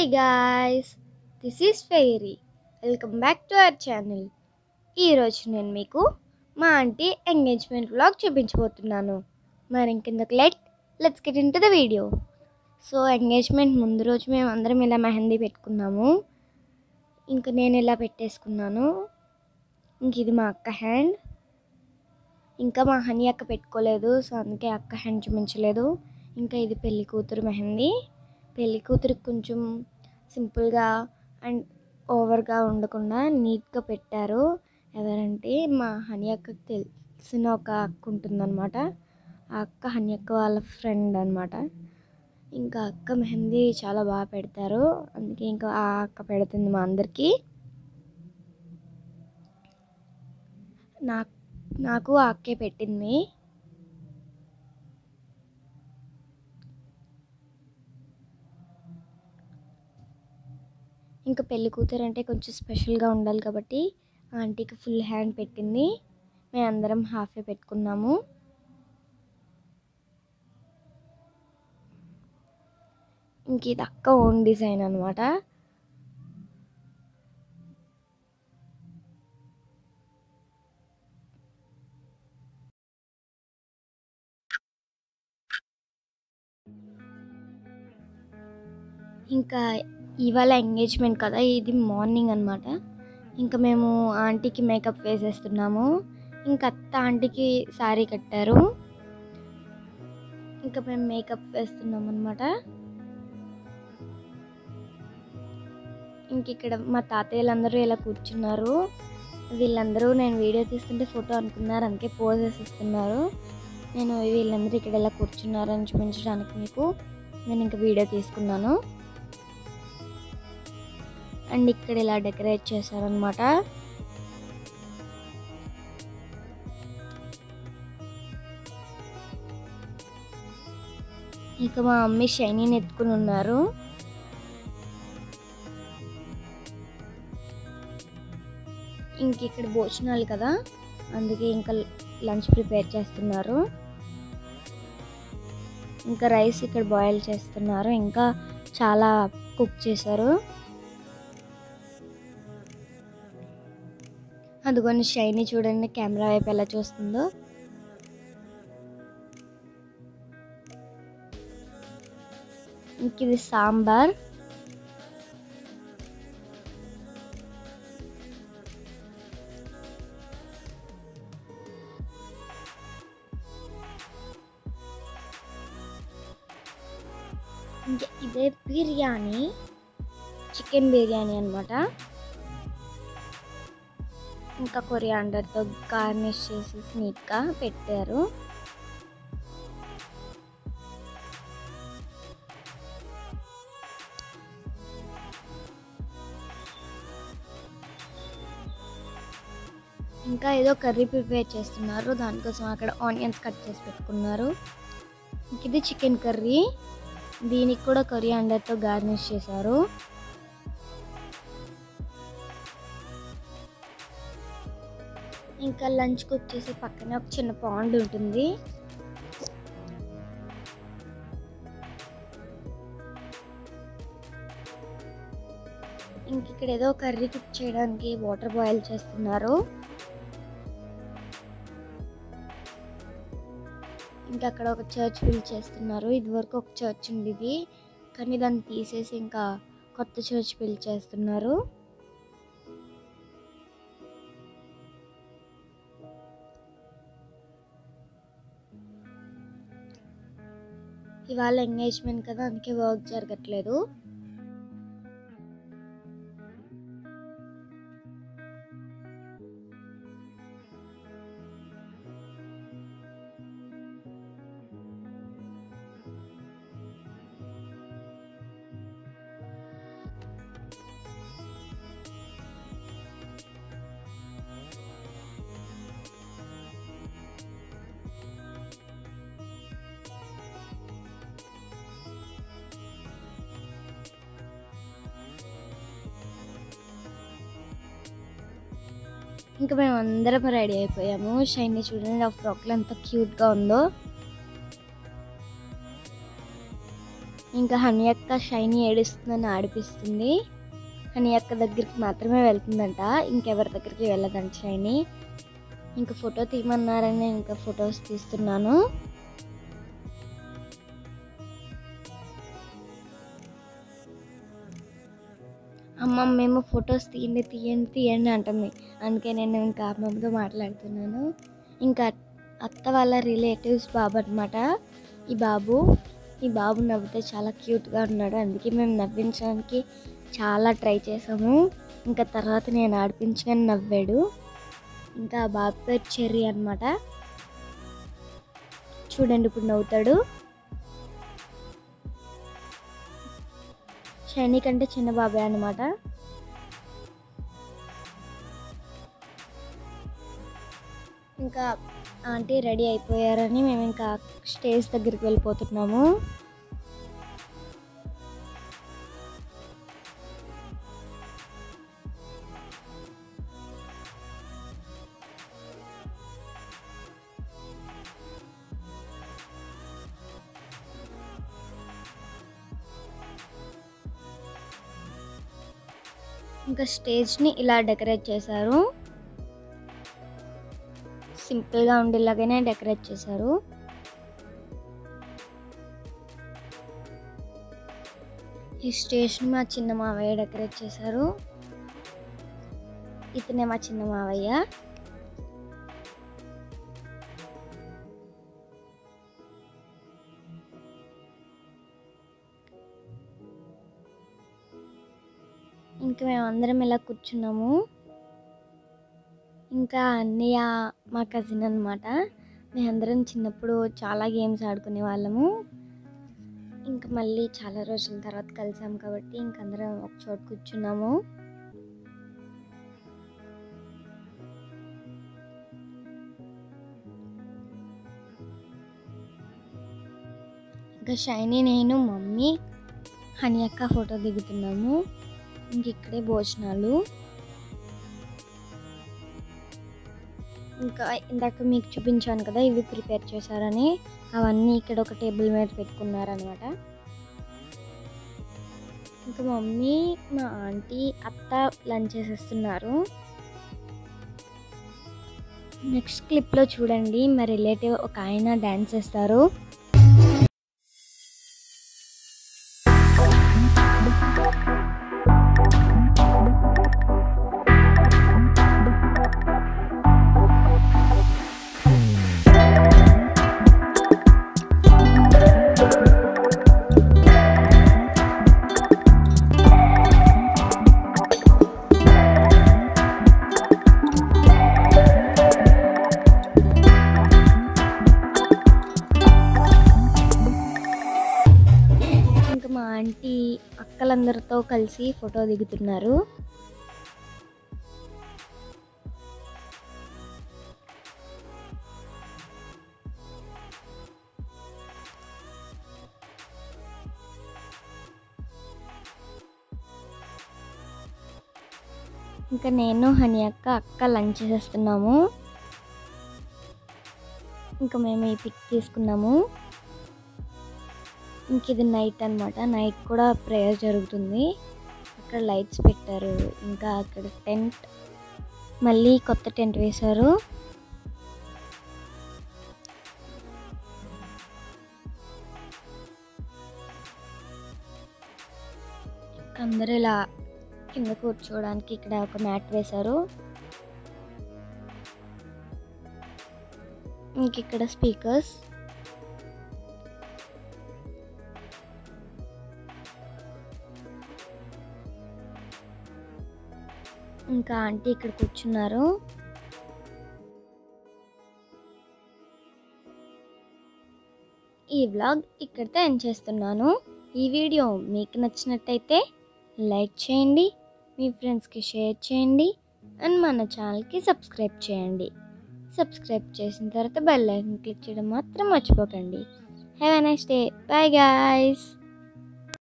guys this is Fairy welcome back to our channel ఈరోజు నేను మీకు మా ఆంటీ ఎంగేజ్మెంట్ వ్లాగ్ చూపించబోతున్నాను మరి ఇంకెందుకు let let's get into the video so engagement ముందు రోజు మేము అందరం ఇలా మెహందీ పెట్టుకున్నాము ఇంకా నేను ఇలా పెట్టేసుకున్నాను ఇంక ఇది మా అక్క హ్యాండ్ ఇంకా మా హనీ అక్క పెట్టుకోలేదు సో అందుకే అక్క హ్యాండ్ చూపించలేదు ఇంకా ఇది పెళ్లి కూతురు మెహందీ పెళ్లి కూతురికి కొంచెం సింపుల్గా అండ్ ఓవర్గా ఉండకుండా నీట్గా పెట్టారు ఎవరంటే మా హనీ అక్కకి తెలిసిన ఒక అక్క ఉంటుందన్నమాట ఆ అక్క హనీ అక్క వాళ్ళ ఫ్రెండ్ అనమాట ఇంకా అక్క మెహందీ చాలా బాగా పెడతారు అందుకే ఇంకా ఆ అక్క పెడుతుంది మా అందరికీ నాకు నాకు ఆ అక్కే పెట్టింది ఇంకా పెళ్లి కూతురు అంటే కొంచెం స్పెషల్గా ఉండాలి కాబట్టి ఆంటీకి ఫుల్ హ్యాండ్ పెట్టింది మేము అందరం హాఫే పెట్టుకున్నాము ఇంక ఇది అక్క ఓన్ డిజైన్ అనమాట ఇంకా ఇవాళ ఎంగేజ్మెంట్ కదా ఇది మార్నింగ్ అనమాట ఇంకా మేము ఆంటీకి మేకప్ వేసేస్తున్నాము ఇంకా అత్త ఆంటీకి శారీ కట్టారు ఇంకా మేము మేకప్ వేస్తున్నాం అనమాట ఇంక ఇక్కడ మా తాతయ్యలందరూ ఇలా కూర్చున్నారు వీళ్ళందరూ నేను వీడియో తీస్తుంటే ఫోటో అనుకున్నారు అందుకే పోజెస్ ఇస్తున్నారు నేను వీళ్ళందరూ ఇక్కడ ఇలా కూర్చున్నారు అని చూపించడానికి మీకు నేను ఇంకా వీడియో తీసుకున్నాను అండ్ ఇక్కడ ఇలా డెకరేట్ చేశారనమాట ఇక మా మమ్మీ షైనీని ఎత్తుకుని ఉన్నారు ఇంక ఇక్కడ భోజనాలు కదా అందుకే ఇంకా లంచ్ ప్రిపేర్ చేస్తున్నారు ఇంకా రైస్ ఇక్కడ బాయిల్ చేస్తున్నారు ఇంకా చాలా కుక్ చేశారు అదిగోని షైనీ చూడండి కెమెరా వైపు ఎలా చూస్తుందో ఇంక ఇది సాంబార్ ఇంకా ఇదే బిర్యానీ చికెన్ బిర్యానీ అనమాట ఇంకా కొరియాండర్తో గార్నిష్ చేసి నీట్గా పెట్టారు ఇంకా ఏదో కర్రీ ప్రిపేర్ చేస్తున్నారు దానికోసం అక్కడ ఆనియన్స్ కట్ చేసి పెట్టుకున్నారు ఇంక ఇది చికెన్ కర్రీ దీనికి కూడా కొరియాండర్తో గార్నిష్ చేశారు ఇంకా లంచ్కి వచ్చేసి పక్కనే ఒక చిన్న పాండ్ ఉంటుంది ఇంక ఇక్కడ ఏదో కర్రీ కుక్ చేయడానికి వాటర్ బాయిల్ చేస్తున్నారు ఇంకా అక్కడ ఒక చర్చ్ బిల్డ్ చేస్తున్నారు ఇదివరకు ఒక చర్చ్ ఉంది ఇది కానీ దాన్ని తీసేసి ఇంకా కొత్త చర్చ్ బిల్డ్ చేస్తున్నారు ఇవాళ ఎంగేజ్మెంట్ కదా అందుకే వర్క్ జరగట్లేదు ఇంకా మేము అందరం రెడీ అయిపోయాము షైనీ చూడండి ఆ ఫ్రాక్లో ఎంత క్యూట్గా ఉందో ఇంకా హనీ అక్క షైనీ ఏడుస్తుందని ఆడిపిస్తుంది హనీ అక్క దగ్గరికి మాత్రమే వెళ్తుందంట ఇంకెవరి దగ్గరికి వెళ్ళదంట షైనీ ఇంకా ఫోటో తీయమన్నారని ఇంకా ఫొటోస్ తీస్తున్నాను అమ్మ మేము ఫొటోస్ తీయండి తీయండి తీయండి అంటుంది అందుకే నేను ఇంకా అమ్మమ్మతో మాట్లాడుతున్నాను ఇంకా అత్త వాళ్ళ రిలేటివ్స్ బాబు అనమాట ఈ బాబు ఈ బాబు నవ్వితే చాలా క్యూట్గా ఉన్నాడు అందుకే మేము నవ్వించడానికి చాలా ట్రై చేసాము ఇంకా తర్వాత నేను ఆడిపించగానే నవ్వాడు ఇంకా ఆ బాబు పేరు చెర్రీ అనమాట చూడండి ఇప్పుడు నవ్వుతాడు షైనీ కంటే చిన్న బాబాయ్ అనమాట ఇంకా ఆంటీ రెడీ అయిపోయారని మేము ఇంకా స్టేజ్ దగ్గరికి వెళ్ళిపోతున్నాము ఇంకా స్టేజ్ని ఇలా డెకరేట్ చేశారు సింపుల్గా ఉండేలాగానే డెకరేట్ చేశారు ఈ స్టేజ్ని మా చిన్న మావయ్య డెకరేట్ చేశారు ఇతనే మా చిన్న మావయ్య ఇంకా మేము అందరం ఇలా కూర్చున్నాము ఇంకా అన్నయ్య మా కజిన్ అనమాట మేమందరం చిన్నప్పుడు చాలా గేమ్స్ ఆడుకునే వాళ్ళము ఇంకా మళ్ళీ చాలా రోజుల తర్వాత కలిసాం కాబట్టి ఇంక అందరం ఒక చోట కూర్చున్నాము ఇంకా షైనీ నేను మమ్మీ హనీ అక్క ఫోటో దిగుతున్నాము ఇంక ఇక్కడే భోజనాలు ఇంకా ఇందాక మీకు చూపించాను కదా ఇవి ప్రిపేర్ చేశారని అవన్నీ ఇక్కడ ఒక టేబుల్ మీద పెట్టుకున్నారనమాట ఇంకా మమ్మీ మా ఆంటీ అత్త లంచ్ చేసేస్తున్నారు నెక్స్ట్ క్లిప్లో చూడండి మా రిలేటివ్ ఒక ఆయన డ్యాన్స్ చేస్తారు ఇంకా మా ఆంటీ అక్కలందరితో కలిసి ఫోటో దిగుతున్నారు ఇంకా నేను హనీ అక్క అక్క లంచ్ చేస్తున్నాము ఇంకా మేము ఈ పిక్ తీసుకున్నాము ఇంక ఇది నైట్ అనమాట నైట్ కూడా ప్రేయర్ జరుగుతుంది అక్కడ లైట్స్ పెట్టారు ఇంకా అక్కడ టెంట్ మళ్ళీ కొత్త టెంట్ వేశారు ఇంకా అందరూ ఇలా కింద కూర్చోవడానికి ఇక్కడ ఒక మ్యాట్ వేశారు ఇంక ఇక్కడ స్పీకర్స్ ఇంకా ఆంటీ ఇక్కడ కూర్చున్నారు ఈ వ్లాగ్ ఇక్కడితో ఎండ్ చేస్తున్నాను ఈ వీడియో మీకు నచ్చినట్టయితే లైక్ చేయండి మీ ఫ్రెండ్స్కి షేర్ చేయండి అండ్ మన ఛానల్కి సబ్స్క్రైబ్ చేయండి సబ్స్క్రైబ్ చేసిన తర్వాత బెల్ ఐకన్ క్లిక్ చేయడం మాత్రం మర్చిపోకండి have a nice day bye guys